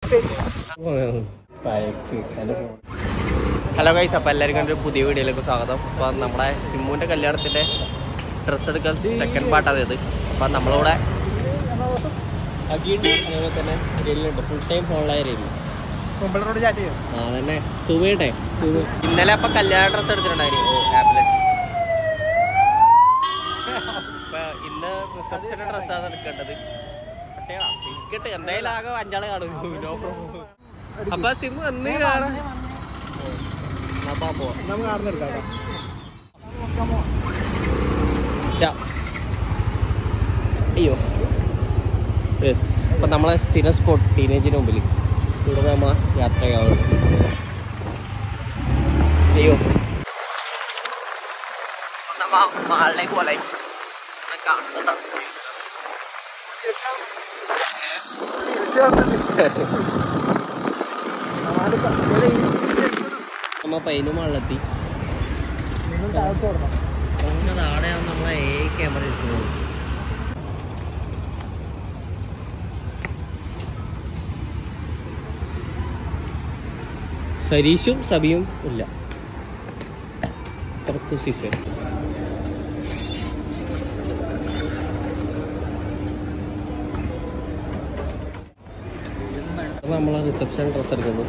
Hello guys അപ്പോൾ എല്ലാവർക്കും എൻ്റെ ഒരു പുതിയ വീഡിയോയിലേക്ക് സ്വാഗതം അപ്പോൾ നമ്മുടെ സിമ്മുവിൻ്റെ കല്യാണത്തിൻ്റെ ഡ്രസ്സ് എടുക്കൽ സെക്കൻഡ് പാർട്ടാണ് ഇത് അപ്പോൾ നമ്മളിവിടെ അഗീണ്ട് അതേപോലെ തന്നെ രയിലുണ്ട് ഫുൾ ടൈം ഫോണിലായ രയിൽ കുമ്പളറോട് ചാറ്റ് ചെയ്യും ആ അതന്നെ സൂം ചെയ്യട്ടെ സൂം ഇന്നലെ അപ്പം കല്യാണ ഡ്രസ്സ് എടുത്തിട്ടുണ്ടായിരുന്നു ഓ ആപ്പിലെറ്റ് ഇപ്പൊ ഇന്ന് റിസപ്ഷൻ്റെ ഡ്രസ്സാണ് എടുക്കേണ്ടത് പട്ടേടാ ഇരിക്കട്ടെ എന്തായാലും ആകെ അഞ്ചാളെ കാണും നോ പ്രോബ്ലം അപ്പൊ സിം എന്ന് കാണാം അപ്പൊ പോവാം നമുക്ക് ആടുന്ന് എടുക്കാം യാ. അയ്യോ യെസ് അപ്പം നമ്മളെ സ്ഥിര സ്പോട്ട് ടീനേജിന് മുമ്പിൽ ഇവിടെ നമ്മൾ യാത്രയാവുന്നു അയ്യോ നമ്മ മാളിലേക്ക് പോലെ കാണുന്നുണ്ടോ നമ്മ പൈനു മാളിലെത്തി അങ്ങനെ ആടെയാണ് നമ്മളെ ഏ ക്യാമറ ഇരിക്കുന്നത് സരീഷും സബിയും ഇല്ല സിസർ നമ്മളെ റിസപ്ഷൻ ഡ്രസ് എടുക്കുന്നു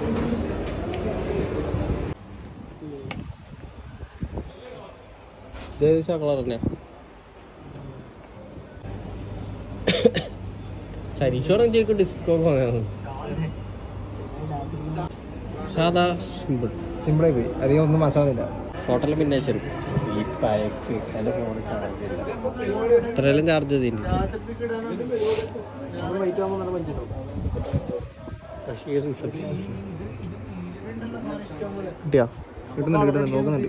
ഇത് കളർ തന്നെ സരീഷോടെ ചെയ്ക്കും ഡിസ്കൗണ്ട് വാങ്ങാണ് സാധാ സിമ്പിൾ സിമ്പിളായി പോയി അധികം ഒന്നും മനസ്സിലാവുന്നില്ല ഫോട്ടോയിൽ പിന്നെ അയച്ചു ഈ പയക്ക് എൻ്റെ ഫോണിൽ ചാർജ് ഇല്ല ഇത്രയെല്ലാം ചാർജ് ചെയ്തിട്ടുണ്ട് വൈറ്റ് ആകുമ്പോൾ നല്ല പഞ്ചിട്ടും പക്ഷേ ഈ റിസപ്ഷൻ കിട്ടിയാ കിട്ടുന്നുണ്ട് കിട്ടുന്നുണ്ട് നോക്കുന്നുണ്ട്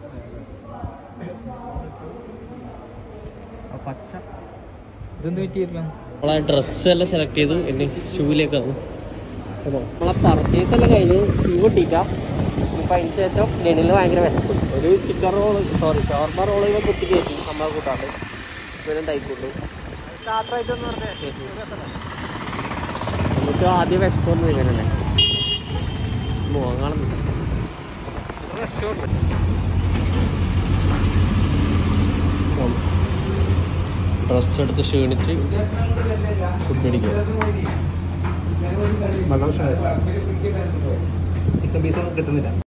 പച്ച ഇതൊന്നും പറ്റിയില്ല നമ്മളെ ഡ്രസ്സ് എല്ലാം സെലക്ട് ചെയ്തു ഇനി ഷൂയിലേക്ക് ആവും നമ്മളെ പർച്ചേസ് എല്ലാം കഴിഞ്ഞ് ഷൂ കിട്ടിയിട്ടാ ഇപ്പം അതിന് ശേഷം ലെനിൽ ഭയങ്കര വിശപ്പ് ഒരു chicken roll sorry shawarma roll ഇവ കുത്തി കയറ്റി നമ്മളെ കൂട്ടാണ്ട് ഇവരും തൈക്കൊണ്ടു നമുക്ക് ആദ്യം വിശപ്പൊന്നും ഇവനല്ലേ മുഖം കാണുന്നില്ല ഡ്രസ് എടുത്ത് ക്ഷീണിച്ച് ഫുഡ് അടിക്കുക വെള്ളം ചിക്കൻ പീസ് കിട്ടുന്നില്ല